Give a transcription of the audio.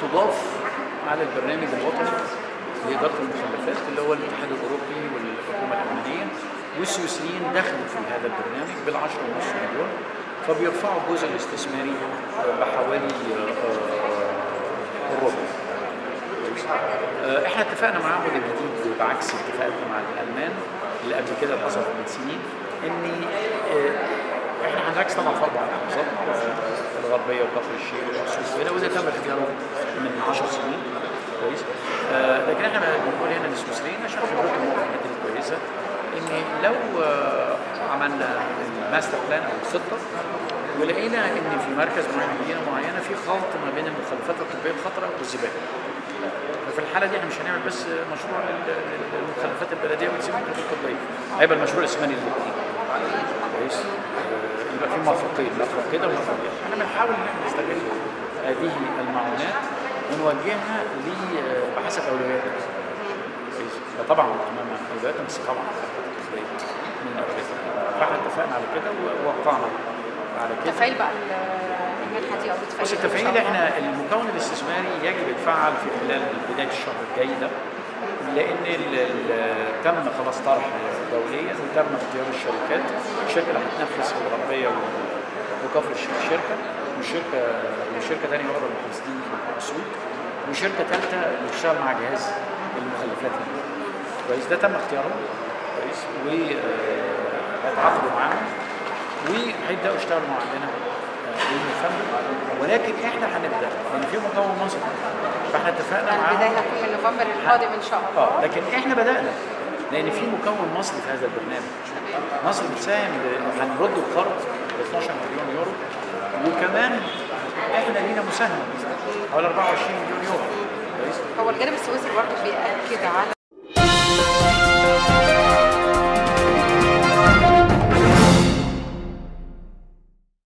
تضاف على البرنامج الوطني لاداره المخلفات اللي هو الاتحاد الاوروبي والحكومه الالمانيه والسويسريين دخلوا في هذا البرنامج بال10 ونص مليون فبيرفعوا الجزء الاستثماري بحوالي آه، الربع آه، احنا اتفقنا معاهم وده جديد بعكس اتفاقاتنا مع الالمان اللي قبل كده اللي حصلت من سنين ان آه، احنا هنركز طبعا في اربع محافظات آه، الغربيه وكفر الشيخ واسيوط وهنا وده تم اختياره من 10 سنين كويس آه، لكن احنا بنقول هنا للسويسريين عشان خبرتهم في الحته دي كويسه ان لو آه، عملنا الماستر بلان او الخطه ولقينا ان في مركز معين مدينه معينه في خلط ما بين المخلفات الطبيه الخطره والزباله ففي الحاله دي احنا مش هنعمل بس مشروع لل- لل- للمخلفات البلديه ونسيب المخلفات الطبيه هيبقى المشروع الاسماني الاثنين كويس آه، يبقى في مرفقين مرفق كده ومرفق كده احنا بنحاول ان احنا نستغل هذه المعونات ونوجهها ل بحسب اولوياتنا كويس فطبعا امام اولوياتنا بس طبعا المخلفات الطبيه من اولوياتنا فاحنا اتفقنا على كده ووقعنا على كده تفعيل بقى ال- المنحه دي او بتفعيل بص التفعيل احنا المكون الاستثماري يجب يتفعل في خلال بدايه الشهر الجاي ده لان ال- ال- تم خلاص طرح دوليا وتم اختيار الشركات الشركه اللي هتنفذ في الغربيه وال- وكفر الشيخ شركه وشركه وشركه ثانيه واخده المحافظين في اسيوط وشركه ثالثه بتشتغل مع جهاز المخلفات دي. كويس ده تم اختيارهم كويس وهيتعاقدوا معاهم وهيبداوا يشتغلوا مع عندنا بالمفهوم ولكن احنا هنبدا لان في مكون مصري فاحنا اتفقنا البدايه معاهم هتكون من نوفمبر القادم ان شاء الله اه لكن احنا بدانا لان في مكون مصري في هذا البرنامج مصر بتساهم ب- هنرد القرض ب 12 مليون يورو وكمان احنا لينا مساهمه حوالي 24 مليون يورو كويس هو الجانب السويسري برضه بيأكد على